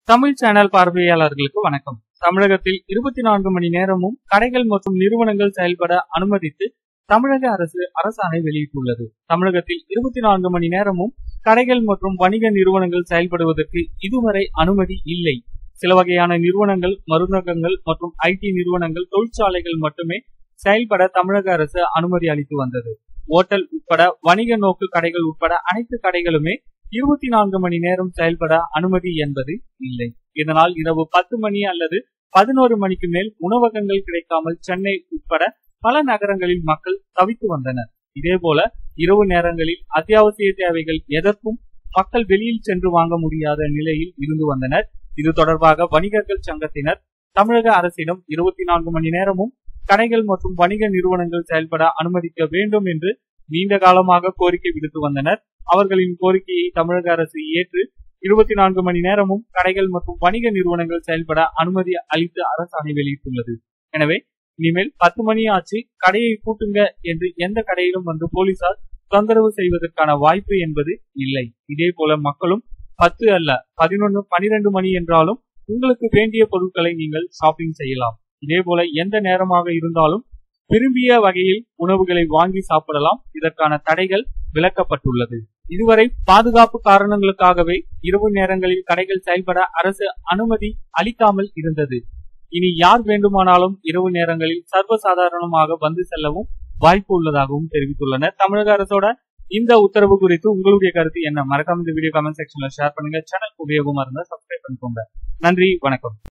Tamil channel பார்வையாளர்களுக்கு வணக்கம் தமிழகத்தில் இருபத்தி நான்கு மணி நேரமும் கடைகள் மற்றும் நிறுவனங்கள் செயல்பட அனுமதித்து தமிழக அரசு அரசாணை வெளியிட்டுள்ளது தமிழகத்தில் இருபத்தி நான்கு மணி நேரமும் கடைகள் மற்றும் வணிக நிறுவனங்கள் செயல்படுவதற்கு இதுவரை அனுமதி இல்லை சில வகையான நிறுவனங்கள் மருந்தகங்கள் மற்றும் ஐடி நிறுவனங்கள் தொழிற்சாலைகள் மட்டுமே செயல்பட தமிழக அரசு அனுமதி அளித்து வந்தது ஓட்டல் உட்பட வணிக நோக்கு கடைகள் உட்பட அனைத்து கடைகளுமே இருபத்தி நான்கு மணி நேரம் செயல்பட அனுமதி என்பது இல்லை இதனால் இரவு பத்து மணி அல்லது பதினோரு மணிக்கு மேல் உணவகங்கள் கிடைக்காமல் சென்னை உட்பட பல நகரங்களில் மக்கள் தவித்து வந்தனர் இதேபோல இரவு நேரங்களில் அத்தியாவசிய தேவைகள் எதற்கும் மக்கள் வெளியில் சென்று வாங்க முடியாத நிலையில் இருந்து வந்தனர் இது தொடர்பாக வணிகர்கள் சங்கத்தினர் தமிழக அரசிடம் இருபத்தி நான்கு மணி நேரமும் கடைகள் மற்றும் வணிக நிறுவனங்கள் செயல்பட அனுமதிக்க வேண்டும் என்று நீண்ட காலமாக கோரிக்கை விடுத்து வந்தனர் அவர்களின் கோரிக்கையை தமிழக அரசு ஏற்று இருபத்தி நான்கு மணி நேரமும் கடைகள் மற்றும் வணிக நிறுவனங்கள் செயல்பட அனுமதி அளித்து அரசாணை வெளியிட்டுள்ளது எனவே இனிமேல் பத்து மணி ஆச்சு கடையை பூட்டுங்க என்று எந்த கடையிலும் வந்து போலீசார் தொந்தரவு செய்வதற்கான வாய்ப்பு என்பது இல்லை இதே போல மக்களும் பத்து அல்ல பதினொன்னு பனிரெண்டு மணி என்றாலும் உங்களுக்கு வேண்டிய பொருட்களை நீங்கள் ஷாப்பிங் செய்யலாம் இதே போல எந்த நேரமாக இருந்தாலும் விரும்பிய வகையில் உணவுகளை வாங்கி சாப்பிடலாம் இதற்கான தடைகள் விலக்கப்பட்டுள்ளது இதுவரை பாதுகாப்பு காரணங்களுக்காகவே இரவு நேரங்களில் கடைகள் செயல்பட அரசு அனுமதி அளிக்காமல் இருந்தது இனி யார் வேண்டுமானாலும் இரவு நேரங்களில் சர்வசாதாரணமாக வந்து செல்லவும் வாய்ப்பு உள்ளதாகவும் தெரிவித்துள்ளனர் தமிழக அரசோட இந்த உத்தரவு குறித்து உங்களுடைய கருத்து என்ன மறக்காம இந்த வீடியோ கமெண்ட் செக்ஷன்ல ஷேர் பண்ணுங்க சேனல் உபயோகமா இருந்தா சப்ஸ்கிரைப் பண்ணிக்கோங்க நன்றி வணக்கம்